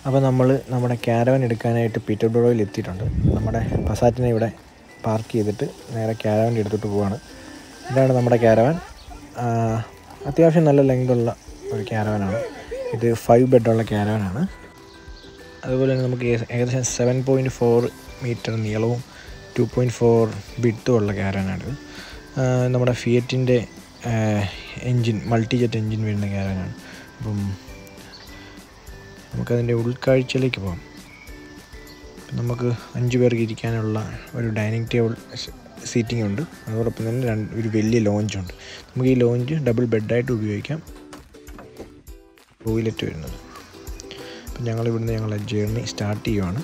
അപ്പോൾ നമ്മൾ നമ്മുടെ ക്യാരവൻ എടുക്കാനായിട്ട് പീറ്റർബോറോയിൽ എത്തിയിട്ടുണ്ട് നമ്മുടെ പസാറ്റിനെ ഇവിടെ പാർക്ക് ചെയ്തിട്ട് നേരെ ക്യാരവൻ്റെ എടുത്തിട്ട് പോവാണ് ഇതാണ് നമ്മുടെ ക്യാരവൻ അത്യാവശ്യം നല്ല ലെങ്തുള്ള ഒരു ക്യാരവനാണ് ഇത് ഫൈവ് ബെഡുള്ള ക്യാരവനാണ് അതുപോലെ തന്നെ നമുക്ക് ഏ- ഏകദേശം സെവൻ പോയിൻറ്റ് ഫോർ മീറ്റർ നീളവും ടു പോയിൻറ്റ് ഫോർ വിട്ടും ഉള്ള ക്യാരവനാണിത് നമ്മുടെ ഫിയറ്റിൻ്റെ എൻജിൻ മൾട്ടി ജെറ്റ് എൻജിൻ വരുന്ന ക്യാരവനാണ് അപ്പം നമുക്കതിൻ്റെ ഉൾക്കാഴ്ചയിലേക്ക് പോകാം നമുക്ക് അഞ്ച് പേർക്ക് ഇരിക്കാനുള്ള ഒരു ഡൈനിങ് ടേബിൾ സീറ്റിംഗ് ഉണ്ട് അതോടൊപ്പം തന്നെ രണ്ട് ഒരു വലിയ ലോഞ്ചുണ്ട് നമുക്ക് ഈ ലോഞ്ച് ഡബിൾ ബെഡായിട്ട് ഉപയോഗിക്കാം ടോയ്ലറ്റ് വരുന്നത് അപ്പം ഞങ്ങൾ ഇവിടുന്ന് ഞങ്ങളെ ജേർണി സ്റ്റാർട്ട് ചെയ്യുവാണ്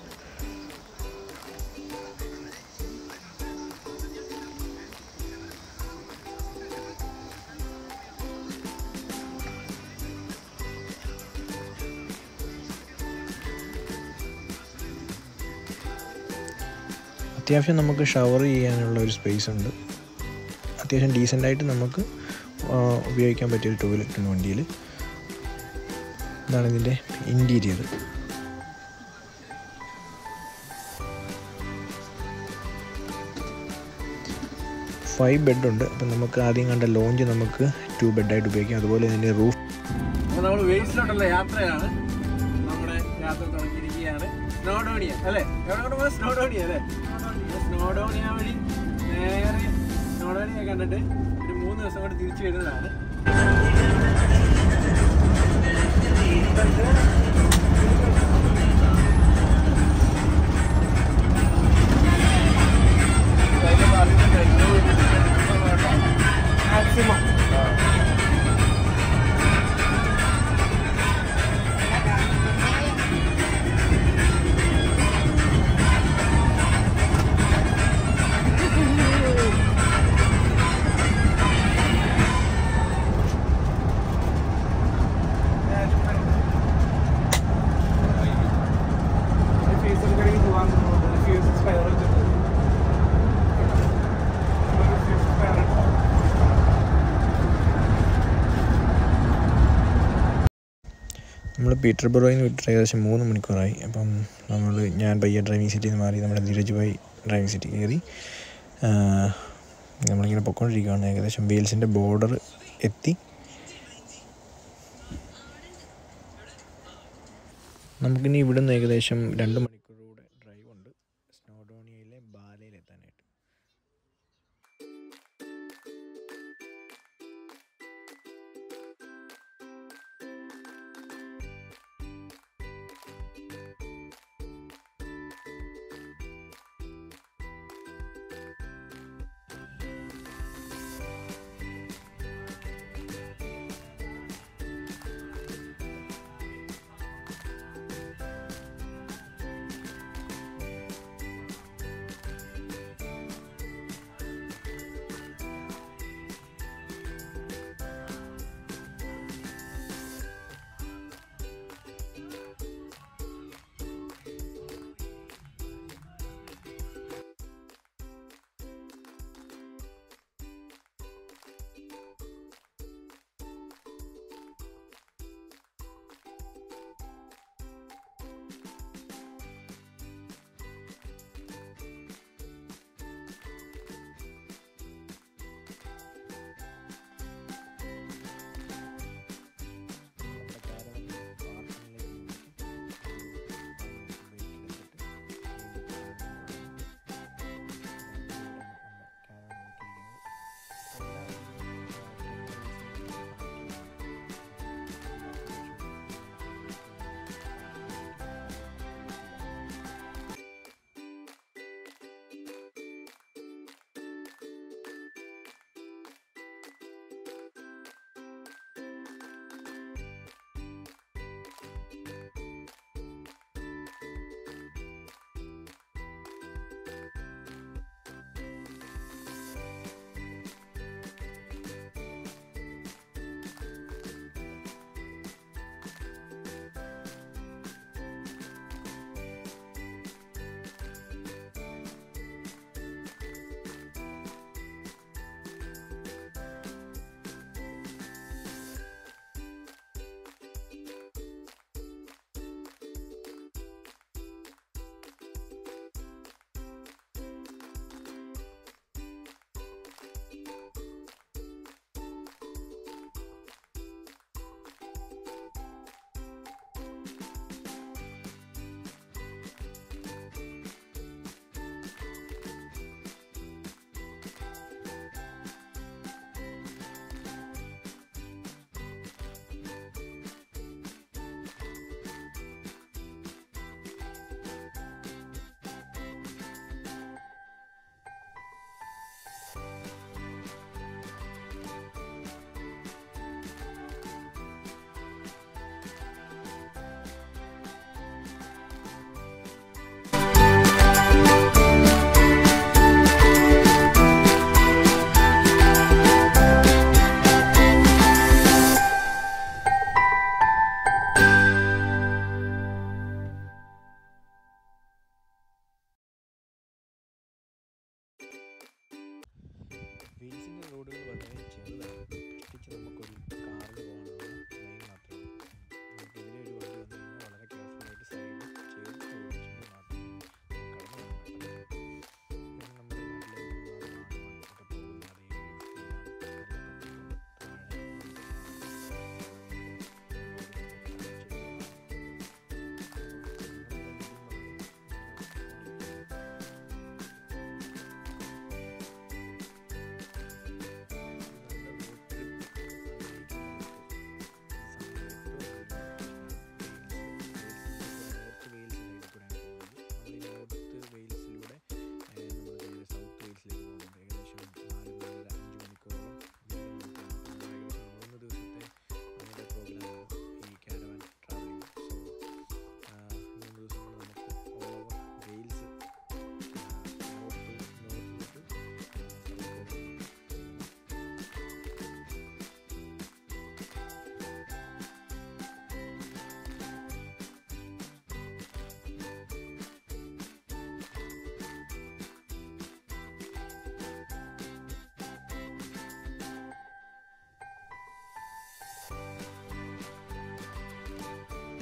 അത്യാവശ്യം നമുക്ക് ഷവർ ചെയ്യാനുള്ള ഒരു സ്പേസ് ഉണ്ട് അത്യാവശ്യം ഡീസൻ്റായിട്ട് നമുക്ക് ആ, ഉപയോഗിക്കാൻ പറ്റിയൊരു ടോയ്ലറ്റ് ഉണ്ട് വണ്ടിയിൽ ഇതാണ് ഇതിൻ്റെ ഇൻറ്റീരിയർ ഫൈവ് ബെഡുണ്ട് അപ്പം നമുക്ക് ആദ്യം കണ്ട ലോഞ്ച് നമുക്ക് ടു ബെഡായിട്ട് ഉപയോഗിക്കാം അതുപോലെ ഇതിൻ്റെ റൂഫ് അപ്പൊ നമ്മൾ വെയിൽസിലോട്ടുള്ള യാത്രയാണ് നമ്മുടെ യാത്ര തുടങ്ങിയിരിക്കുകയാണ് സ്നോഡോണിയ അല്ലേ എവിടെ കൊണ്ട് പോകുന്നത് സ്നോഡോണിയ അല്ലേ സ്നോഡോണിയ വഴി നേരെ സ്നോഡോണിയ കണ്ടിട്ട് ഒരു മൂന്ന് ദിവസം കൊണ്ട് തിരിച്ചു വരുന്നതാണ് മാക്സിമം ഫീസ് കടയിൽ പോകാൻ ഫ്യൂസ് സ്പയർ വെച്ചിട്ട് ഫ്യൂസ് സ്പയർ നമ്മൾ പീറ്റർ ബറോയിൽ നിന്ന് വിട്ടിട്ട് ഏകദേശം മൂന്ന് മണിക്കൂറായി അപ്പം നമ്മൾ ഞാൻ പയ്യെ ഡ്രൈവിംഗ് സീറ്റിൽ നിന്ന് മാറി നമ്മുടെ ധീരജ് ഭായി ഡ്രൈവിംഗ് സീറ്റിൽ കയറി ആ, നമ്മളിങ്ങനെ പൊയ്ക്കൊണ്ടിരിക്കുകയാണ് ഏകദേശം വെയിൽസിൻ്റെ ബോർഡർ എത്തി നമുക്കിനി ഇവിടുന്ന് ഏകദേശം രണ്ട് മണിക്കൂറൂടെ ഡ്രൈവ് ഉണ്ട് സ്നോഡോണിയയിലെ ബാലയിൽ എത്താനായിട്ട്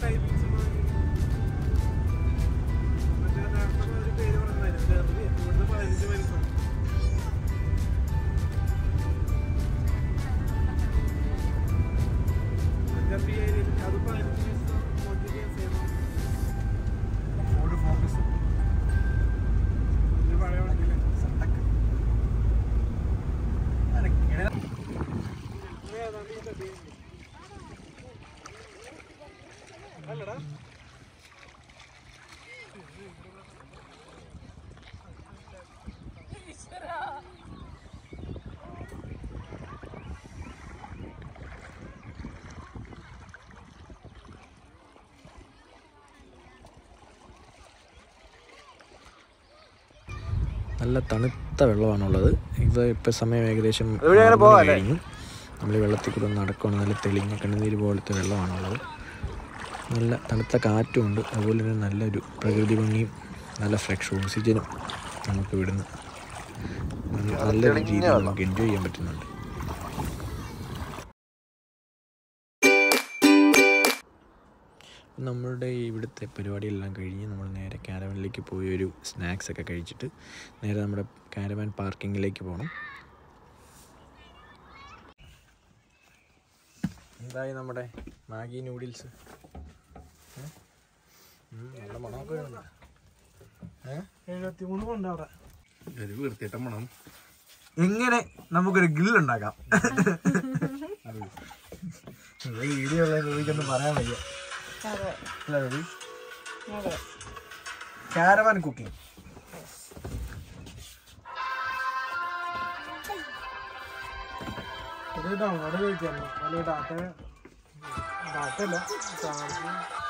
ടൈമിങ്സ് മറ്റേ നേരത്തെ ഒരു പേര് പറഞ്ഞായിരുന്നു ഇവിടുന്ന് പതിനഞ്ച് മണിക്കൂർ അഞ്ചാം ഏരിയയിൽ അത് പതിനഞ്ച് ദിവസം നോക്കിയിട്ട് ചെയ്യണം ഫോർഡ് ഫോക്കസ് ഇത് പഴയ വണ്ടിയിലെ സട്ടക്ക് അല്ലടാ നല്ല തണുത്ത വെള്ളമാണുള്ളത് ഇത് ഇപ്പോൾ സമയം ഏകദേശം ഇവിടെ അങ്ങനെ ആറ് മണി പോവാല്ലേ? കഴിഞ്ഞു നമ്മൾ ഈ വെള്ളത്തിൽ കൂടെ ഒന്ന് നടക്കുകയാണ് നല്ല തെളിഞ്ഞ കണ്ണുനീര് പോലത്തെ വെള്ളമാണുള്ളത് നല്ല തണുത്ത കാറ്റുമുണ്ട് അതുപോലെ തന്നെ നല്ലൊരു പ്രകൃതി ഭംഗിയും നല്ല ഫ്രഷ് ഓക്സിജനും നമുക്ക് ഇവിടുന്ന് നല്ല- നല്ലൊരു രീതിയിൽ നമുക്ക് എൻജോയ് ചെയ്യാൻ പറ്റുന്നുണ്ട് നമ്മളുടെ ഇവിടുത്തെ പരിപാടിയെല്ലാം കഴിഞ്ഞ് നമ്മൾ നേരെ കാരവനിലേക്ക് പോയി ഒരു സ്നാക്സ് ഒക്കെ കഴിച്ചിട്ട് നേരെ നമ്മുടെ കാരവാൻ പാർക്കിങ്ങിലേക്ക് പോകണം എന്തായി നമ്മുടെ മാഗി നൂഡിൽസ് നല്ല മണമൊക്കെ വരുന്നുണ്ട് എഴുപത്തി മൂന്ന് കൊണ്ട് അവിടെ ഒരു വൃത്തിയിട്ട മണം എങ്ങനെ നമുക്കൊരു ഗ്രിൽ ഉണ്ടാക്കാം വീഡിയോ ഉള്ള രൂപയ്ക്കൊന്നും പറയാൻ വയ്യ അല്ല രൂപി കാരവാൻ കുക്കിംഗ് ഇത് ഡൗൺലോഡ് കഴിക്കായിരുന്നു അല്ല ഡാറ്റ ഡാറ്റ അല്ല ചാർജ്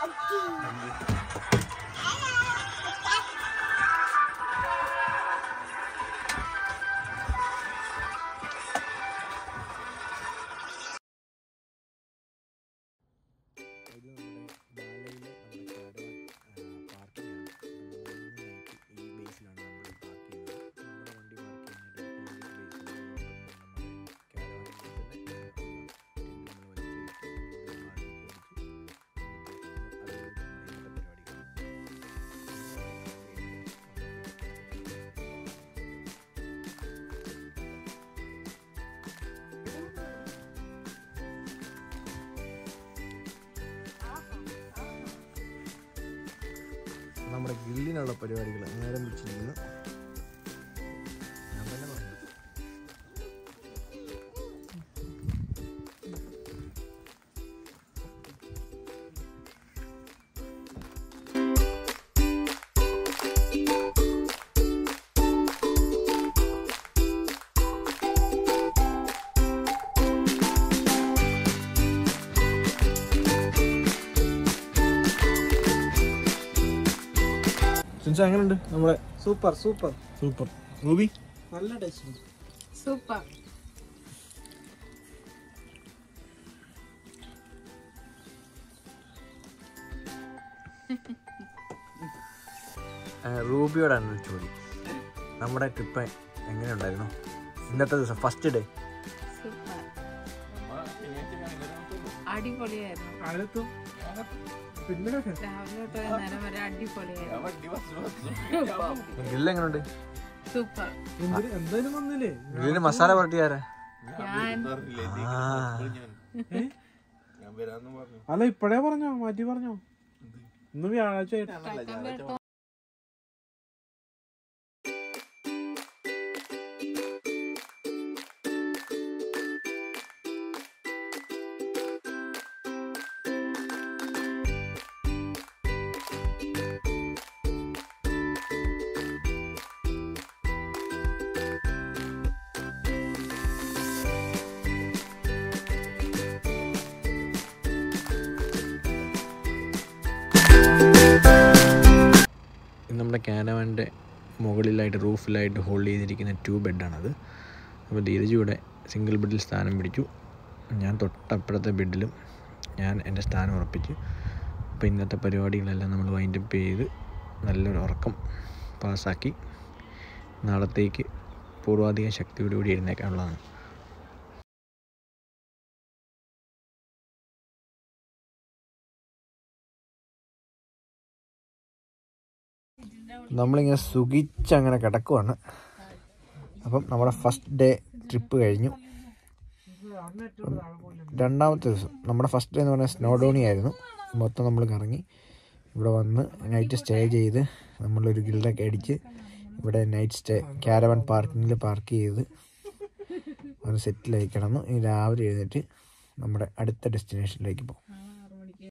ഇത് നമ്മുടെ ബാലയിലെ നമ്മുടെ കാരവാൻ പാർക്കിംഗാണ് നൈറ്റ് ഈ ബേസിലാണ് നമ്മൾ പാർക്ക് ചെയ്യുന്നത് നമ്മുടെ വണ്ടി പാർക്ക് ചെയ്യുന്നതിൻ്റെ ബേസിൽ നമ്മുടെ കാരവാനിൽ തന്നെ നമ്മൾ വലിച്ചിട്ട് അതുപോലെ നമ്മുടെ പരിപാടികൾ നമ്മുടെ ഗ്രില്ലിനുള്ള പരിപാടികൾ ആരംഭിച്ചിരിക്കുന്നു ഞാൻ തന്നെ പറഞ്ഞു സിൻസ എങ്ങനെയുണ്ട് നമ്മുടെ സൂപ്പർ സൂപ്പർ സൂപ്പർ റൂബി നല്ല ടേസ്റ്റ് ഉണ്ട് സൂപ്പർ റൂബിയോടാണ് ഒരു ചോദ്യം നമ്മുടെ ട്രിപ്പ് എങ്ങനെയുണ്ടായിരുന്നു ഇന്നത്തെ ദിവസം ഫസ്റ്റ് ഡേ സൂപ്പർ അടിപൊളിയായിരുന്നു കാലത്തും പിന്നെ രാവിലെ തൊട്ട് നേരം വരെ അടിപൊളിയായിരുന്നു ഗ്രില്ല് എങ്ങനെയുണ്ട് സൂപ്പർ എന്തിന് എന്തായാലും വന്നില്ലേ ഗ്രില്ലിന് മസാല പുരട്ടിയാരാ ഞാൻ ഏ? ഞാൻ വരാന്ന് പറഞ്ഞു അല്ല ഇപ്പഴേ പറഞ്ഞോ മാറ്റി പറഞ്ഞോ ഇന്ന് വ്യാഴാഴ്ച ആയിട്ട് തക്കം കേട്ടോ ഇത് നമ്മുടെ കാനവാൻ്റെ മുകളിലായിട്ട് റൂഫിലായിട്ട് ഹോൾഡ് ചെയ്തിരിക്കുന്ന ടു ബെഡാണത് അപ്പോൾ ധീരജ് ഇവിടെ സിംഗിൾ ബെഡിൽ സ്ഥാനം പിടിച്ചു ഞാൻ തൊട്ടപ്പുറത്തെ ബെഡിലും ഞാൻ എൻ്റെ സ്ഥാനം ഉറപ്പിച്ചു അപ്പോൾ ഇന്നത്തെ പരിപാടികളെല്ലാം നമ്മൾ വൈൻഡപ്പ് ചെയ്ത് നല്ലൊരു ഉറക്കം പാസ്സാക്കി നാളത്തേക്ക് പൂർവാധികം ശക്തിയോടുകൂടി എഴുന്നേക്കാനുള്ളതാണ് നമ്മളിങ്ങനെ സുഖിച്ചങ്ങനെ കിടക്കുവാണ് അപ്പം നമ്മുടെ ഫസ്റ്റ് ഡേ ട്രിപ്പ് കഴിഞ്ഞു അപ്പം രണ്ടാമത്തെ ദിവസം നമ്മുടെ ഫസ്റ്റ് ഡേ എന്ന് പറഞ്ഞാൽ സ്നോഡോണി ആയിരുന്നു മൊത്തം നമ്മൾ കറങ്ങി ഇവിടെ വന്ന് നൈറ്റ് സ്റ്റേ ചെയ്ത് നമ്മളൊരു ഗിൽഡൊക്കെ അടിച്ച് ഇവിടെ നൈറ്റ് സ്റ്റേ ക്യാരവൺ പാർക്കിങ്ങിൽ പാർക്ക് ചെയ്ത് ഒന്ന് സെറ്റിലായി കിടന്നു ഇനി രാവിലെ എഴുന്നേറ്റ് നമ്മുടെ അടുത്ത ഡെസ്റ്റിനേഷനിലേക്ക് പോകും